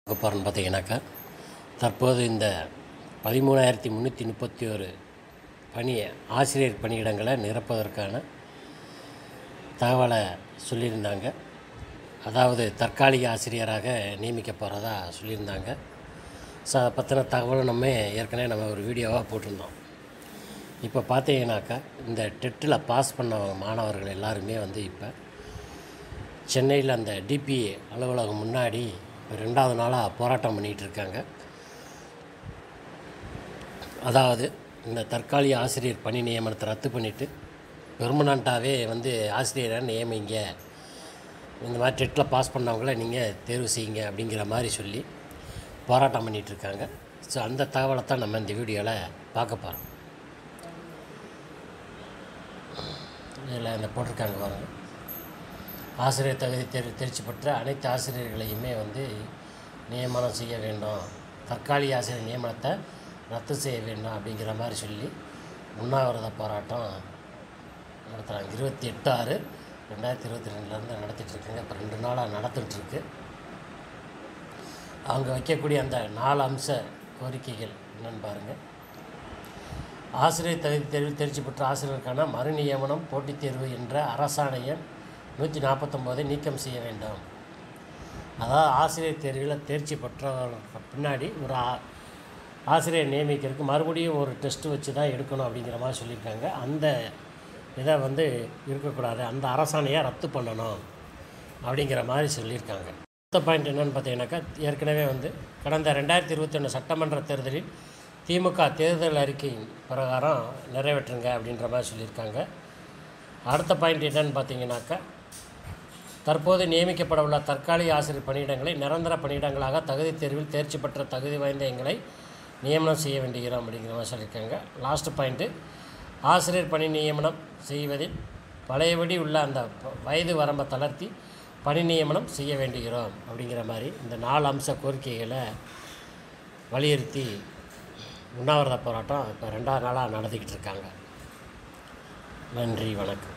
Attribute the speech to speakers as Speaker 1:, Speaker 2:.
Speaker 1: பார்க்க போகிறோன்னு பார்த்தீங்கன்னாக்கா தற்போது இந்த பதிமூணாயிரத்தி முந்நூற்றி முப்பத்தி ஒரு பணி ஆசிரியர் பணியிடங்களை நிரப்புவதற்கான தகவலை சொல்லியிருந்தாங்க அதாவது தற்காலிக ஆசிரியராக நியமிக்க போகிறதா சொல்லியிருந்தாங்க ஸோ அதை பற்றின தகவலும் நம்ம ஏற்கனவே நம்ம ஒரு வீடியோவாக போட்டிருந்தோம் இப்போ பார்த்தீங்கன்னாக்கா இந்த டெட்டில் பாஸ் பண்ண மாணவர்கள் எல்லாருமே வந்து இப்போ சென்னையில் அந்த டிபிஏ அலுவலகம் முன்னாடி இப்போ ரெண்டாவது நாளாக போராட்டம் பண்ணிகிட்டு இருக்காங்க அதாவது இந்த தற்காலிக ஆசிரியர் பணி நியமனத்தை ரத்து பண்ணிவிட்டு பெர்மனண்ட்டாகவே வந்து ஆசிரியரை நியமிங்க இந்த மாதிரி டெட்டில் பாஸ் பண்ணவங்கள நீங்கள் தேர்வு செய்யுங்க அப்படிங்கிற மாதிரி சொல்லி போராட்டம் பண்ணிகிட்டு இருக்காங்க ஸோ அந்த தகவலை தான் நம்ம இந்த வீடியோவில் பார்க்க போகிறோம் இதில் இந்த போட்டிருக்காங்க பாருங்கள் ஆசிரியர் தகுதி தேர்வு தேர்ச்சி பெற்ற அனைத்து ஆசிரியர்களையுமே வந்து நியமனம் செய்ய வேண்டும் தற்காலிக ஆசிரியர் நியமனத்தை ரத்து செய்ய வேண்டும் அப்படிங்கிற மாதிரி சொல்லி உண்ணாவிரத போராட்டம் நடத்துகிறாங்க இருபத்தி எட்டு ஆறு ரெண்டாயிரத்தி இருபத்தி ரெண்டுலேருந்து நடத்திட்டுருக்குங்க இப்போ ரெண்டு நாளாக நடந்துகிட்ருக்கு அவங்க வைக்கக்கூடிய அந்த நாலு அம்ச கோரிக்கைகள் என்னென்னு பாருங்கள் ஆசிரியர் தகுதி தேர்வில் தேர்ச்சி பெற்ற ஆசிரியருக்கான மறு நியமனம் போட்டித் தேர்வு என்ற அரசாணையை நூற்றி நாற்பத்தொம்போதை நீக்கம் செய்ய வேண்டும் அதாவது ஆசிரியர் தேர்வில் தேர்ச்சி பெற்றவர்களுக்கு பின்னாடி ஒரு ஆ- ஆசிரியர் நியமிக்கிறதுக்கு மறுபடியும் ஒரு டெஸ்ட்டு வச்சு தான் எடுக்கணும் அப்படிங்கிற மாதிரி சொல்லியிருக்காங்க அந்த இதை வந்து இருக்கக்கூடாது அந்த அரசாணையை ரத்து பண்ணணும் அப்படிங்கிற மாதிரி சொல்லியிருக்காங்க அடுத்த பாயிண்ட் என்னென்னு பார்த்தீங்கன்னாக்கா ஏற்கனவே வந்து கடந்த ரெண்டாயிரத்தி இருபத்தொன்று சட்டமன்ற தேர்தலில் திமுக தேர்தல் அறிக்கை பிரகாரம் நிறைவேற்றுங்க அப்படின்ற மாதிரி சொல்லியிருக்காங்க அடுத்த பாயிண்ட் என்னன்னு பார்த்தீங்கன்னாக்கா தற்போது நியமிக்கப்பட உள்ள தற்காலிக ஆசிரியர் பணியிடங்களை நிரந்தர பணியிடங்களாக தகுதி தேர்வில் தேர்ச்சி பெற்ற தகுதி வாய்ந்த எங்களை நியமனம் செய்ய வேண்டுகிறோம் அப்படிங்கிற மாதிரி சொல்லியிருக்காங்க லாஸ்ட் பாயிண்ட்டு ஆசிரியர் பணி நியமனம் செய்வதில் பழையபடி உள்ள அந்த ப- வயது வரம்பை தளர்த்தி பணி நியமனம் செய்ய வேண்டுகிறோம் அப்படிங்கிற மாதிரி இந்த நாலு அம்ச கோரிக்கைகளை வலியுறுத்தி உண்ணாவிரத போராட்டம் இப்போ ரெண்டாவது நாளாக நடத்திக்கிட்டு இருக்காங்க நன்றி வணக்கம்